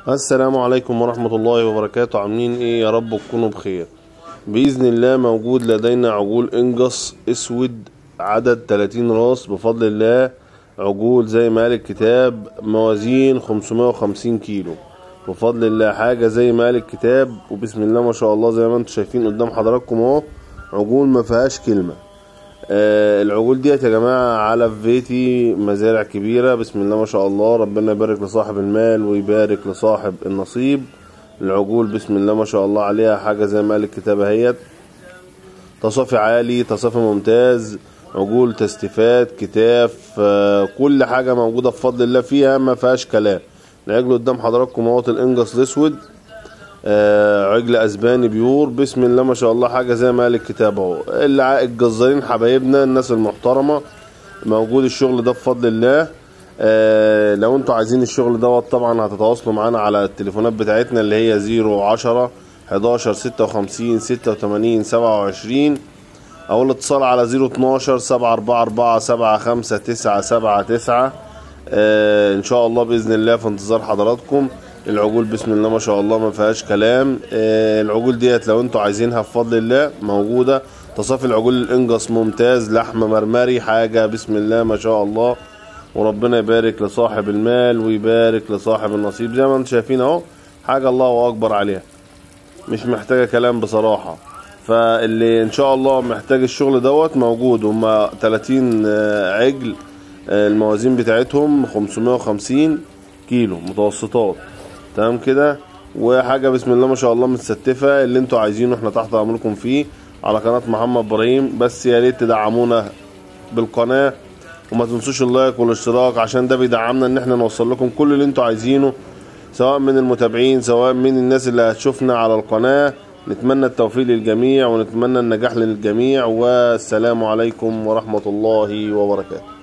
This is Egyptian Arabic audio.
السلام عليكم ورحمة الله وبركاته عاملين ايه يا رب تكونوا بخير بإذن الله موجود لدينا عجول انجص اسود عدد 30 راس بفضل الله عجول زي ما قال الكتاب موازين 550 كيلو بفضل الله حاجة زي ما قال الكتاب وبسم الله ما شاء الله زي ما انتم شايفين قدام حضراتكم اهو عجول ما فيهاش كلمة آه العجول ديت يا جماعة على فيتي مزارع كبيرة بسم الله ما شاء الله ربنا يبارك لصاحب المال ويبارك لصاحب النصيب العجول بسم الله ما شاء الله عليها حاجة زي ما قال الكتاب اهيت تصافي عالي تصافي ممتاز عجول تستيفات كتاف آه كل حاجة موجودة بفضل الله فيها ما فيهاش كلام العجل قدام حضراتكم اهوت الانجص الاسود آه عجل اسباني بيور بسم الله ما شاء الله حاجه زي ما قال الكتاب اهو الجزارين حبايبنا الناس المحترمه موجود الشغل ده بفضل الله آه لو انتوا عايزين الشغل دوت طبعا هتتواصلوا معانا على التليفونات بتاعتنا اللي هي 010 11 56 86 27 او الاتصال على 012 744 75979 آه ان شاء الله باذن الله في انتظار حضراتكم العجول بسم الله ما شاء الله ما فيهاش كلام آه العجول ديت لو انتوا عايزينها بفضل الله موجوده تصافي العجول الانجص ممتاز لحم مرمري حاجه بسم الله ما شاء الله وربنا يبارك لصاحب المال ويبارك لصاحب النصيب زي ما انتم شايفين اهو حاجه الله اكبر عليها مش محتاجه كلام بصراحه فاللي ان شاء الله محتاج الشغل دوت موجود هما 30 عجل الموازين بتاعتهم 550 كيلو متوسطات تمام كده وحاجة بسم الله ما شاء الله متستفة اللي انتوا عايزينه احنا تحت امركم فيه على قناة محمد ابراهيم بس يا ريت تدعمونا بالقناة وما تنسوش اللايك والاشتراك عشان ده بيدعمنا ان احنا نوصل لكم كل اللي انتوا عايزينه سواء من المتابعين سواء من الناس اللي هتشوفنا على القناة نتمنى التوفيق للجميع ونتمنى النجاح للجميع والسلام عليكم ورحمة الله وبركاته